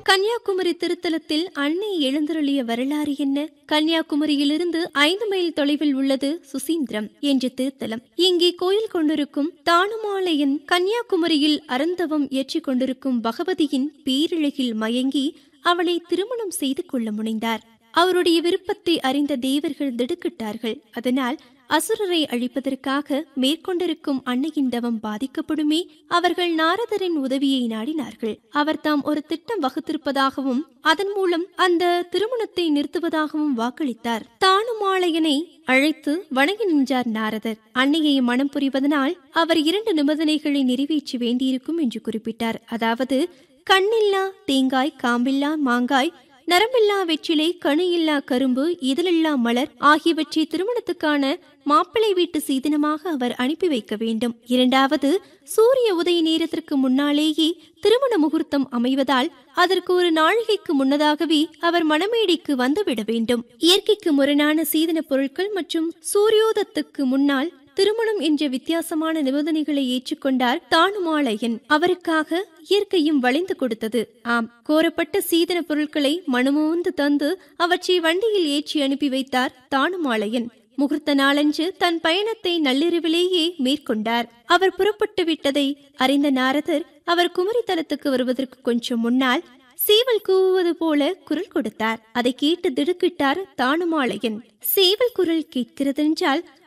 கன்னியாகுமரி திருத்தலத்தில் அன்னை எழுந்தருளிய வரலாறு என்ன கன்னியாகுமரியிலிருந்து ஐந்து மைல் தொலைவில் உள்ளது சுசீந்திரம் என்ற திருத்தலம் இங்கே கோயில் கொண்டிருக்கும் தானுமாலையன் கன்னியாகுமரியில் அருந்தவம் ஏற்றிக் கொண்டிருக்கும் பகவதியின் பேரிழகில் மயங்கி அவளை திருமணம் செய்து கொள்ள முனைந்தார் அவருடைய விருப்பத்தை அறிந்த தேவர்கள் திடுக்கிட்டார்கள் அதனால் அசுரரை அழிப்பதற்காக மேற்கொண்டிருக்கும் அன்னையின் தவம் பாதிக்கப்படுமே அவர்கள் நாரதரின் உதவியை நாடினார்கள் அவர் தாம் ஒரு திட்டம் வகுத்திருப்பதாகவும் அதன் மூலம் அந்த திருமணத்தை நிறுத்துவதாகவும் வாக்களித்தார் தானுமாலையனை அழைத்து வணங்கி நின்றார் நாரதர் அன்னையை மனம் புரிவதனால் அவர் இரண்டு நிபந்தனைகளை நிறைவேற்ற வேண்டியிருக்கும் என்று குறிப்பிட்டார் அதாவது கண்ணில்லா தேங்காய் காம்பில்லா மாங்காய் நரம்பில்லா வெற்றிலை கணு இல்லா கரும்பு இதழில்லா மலர் ஆகியவற்றை திருமணத்துக்கான மாப்பிள்ளை வீட்டு சீதனமாக அவர் அனுப்பி வைக்க வேண்டும் இரண்டாவது சூரிய உதய நேரத்திற்கு முன்னாலேயே திருமண முகூர்த்தம் அமைவதால் அதற்கு ஒரு நாழிகைக்கு முன்னதாகவே அவர் மணமேடைக்கு வந்துவிட வேண்டும் இயற்கைக்கு முரணான சீதன பொருட்கள் மற்றும் சூரியோதத்துக்கு முன்னால் திருமணம் என்ற வித்தியாசமான நிபந்தனைகளை ஏற்றுக்கொண்டார் தானுமாலையன் அவருக்காக இயற்கையும் வளைந்து கொடுத்தது ஆம் கோரப்பட்ட சீதன பொருட்களை மனமோந்து தந்து அவற்றை வண்டியில் ஏற்றி அனுப்பி வைத்தார் தானுமாலையன் முகூர்த்த நாளன்று தன் பயணத்தை நள்ளிரவிலேயே மேற்கொண்டார் அவர் புறப்பட்டு விட்டதை அறிந்த நாரதர் அவர் குமரித்தலத்துக்கு வருவதற்கு கொஞ்சம் முன்னால் சேவல் கூவுவது போல குரல் கொடுத்தார் அதை கேட்டு திடுக்கிட்டார் தானுமாலையன் சேவல் குரல் கேட்கிறதென்றால்